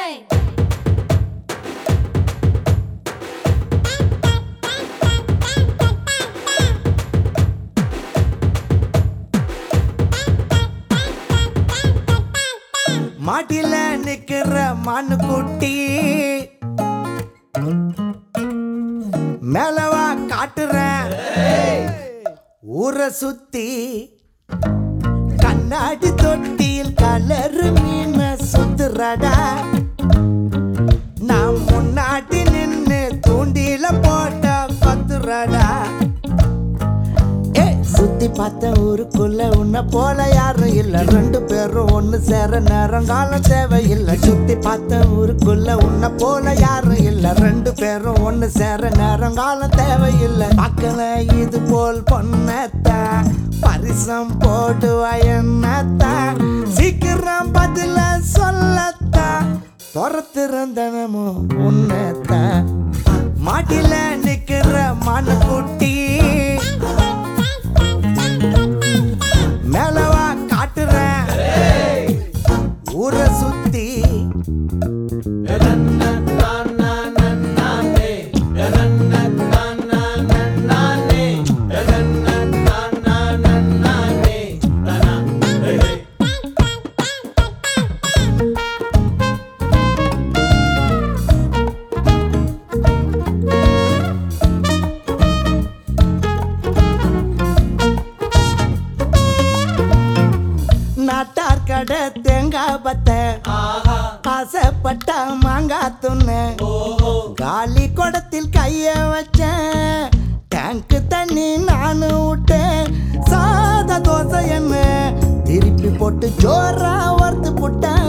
மாட்டில நிக்கிற மானு குட்டி மேலவா காட்டுறேன் ஊரை சுத்தி கண்ணாடி தொட்டியில் கலரு மீன சுத்துறடா நான் முன்னாடி நின்னு தூண்டில போட்ட பத்துறடா ஏய், சுத்தி பார்த்த ஊருக்குள்ள உன்னை போல யாரும் இல்ல ரெண்டு பேரும் ஒண்ணு சேர நேரம் காலம் தேவையில்லை சுத்தி பார்த்த ஊருக்குள்ள உன்னை போல யாரும் இல்ல ரெண்டு பேரும் ஒண்ணு சேர நேரம் காலம் தேவையில்லை பார்க்கல இது போல் பொண்ணத்தா பரிசம் போடுவா என்னத்தா சீக்கிரம் பதில சொல்லத்தா துரத்திருந்தனமும் உன்னத்தா மாட்டில நிக்கிற மனு குட்டி மேலவா காட்டுறேன் ஊரை சுத்தி நாட்டார் கடை தேங்காய் பத்த ஆசைப்பட்ட மாங்காய் துண்ணு காலி குடத்தில் கைய வச்சேன் டேங்க் தண்ணி நானு விட்டேன் சாத தோசை என்ன திருப்பி போட்டு ஜோரா வறுத்து போட்டேன்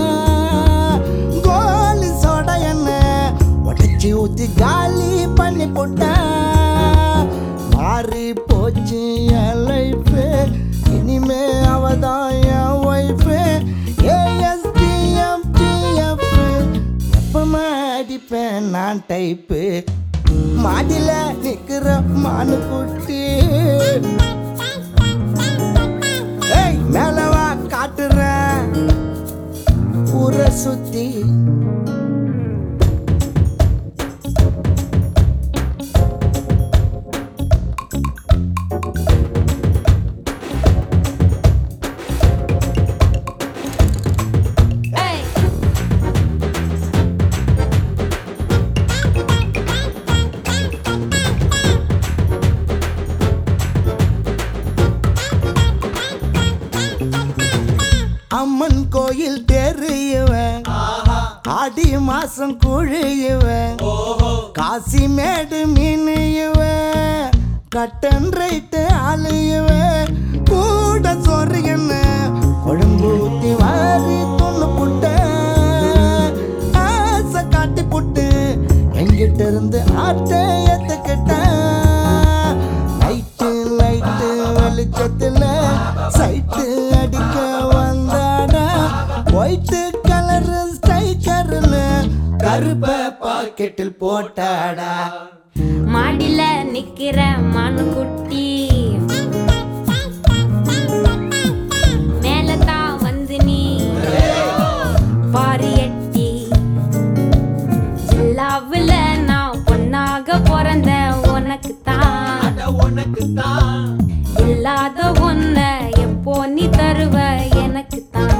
கோலி சோடா என்ன உடச்சி ஊத்தி காலி பண்ணி போட்டேன் மாறி போச்சு என் லைஃபு இனிமே அவதான் என் ஒய்ஃபு ஏஎஸ்டிஎம் டிஎஃப் எப்பமா அடிப்பேன் நான் டைப்பு மாடில நிக்கிற மானு குட்டி ஏய் மேலவா காட்டுறேன் ஊரை சுத்தி அம்மன் கோயில் தெரியவன் ஆடி மாசம் குழியுவன் காசி மேடு மீனையுவன் கட்டன் ரைட்டு ஆலையுவன் கூட சோறு என்ன கொழும்பு ஊத்தி வாரி துண்ணு புட்ட ஆசை காட்டி புட்டு எங்கிட்ட இருந்து ஆட்டை ஏத்துக்கிட்டேன் லைட்டு லைட்டு வெளிச்சத்துல சைட்டு அடிக்க வந்தாடா ஒயிட்டு கலர் ஸ்டைக்கர்ல கருப்ப பாக்கெட்டில் போட்டாடா மாடில நிக்கிற மானுக்குட்டி மேலதான் வந்து நீ பாரு எட்டி ஜில்லாவுல நான் பொண்ணாக பிறந்த உனக்கு தான் இல்லாத ஒன்ன எப்போ நீ தருவ எனக்கு தான்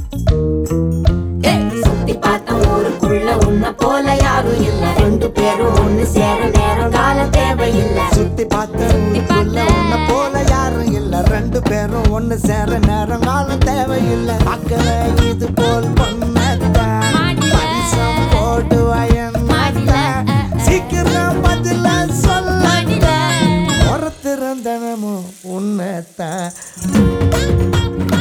சுத்தி பார்த்த ஊருக்குள்ள உன்ன போல யாரும் இல்ல ரெண்டு பேரும் ஒண்ணு சேர நேரம் கால தேவையில்லை சுத்தி பார்த்த ஊருக்குள்ள உன்னை போல யாரும் இல்ல ரெண்டு பேரும் ஒண்ணு சேர நேரம் காலம் தேவையில்லை பார்க்கல இது போல் பொண்ணத்தான் மாடில. பரிசம் போடுவாயன் சீக்கிரம் பதில சொல்ல மாடில உரத்திருந்தனமும் உன்னத்தான்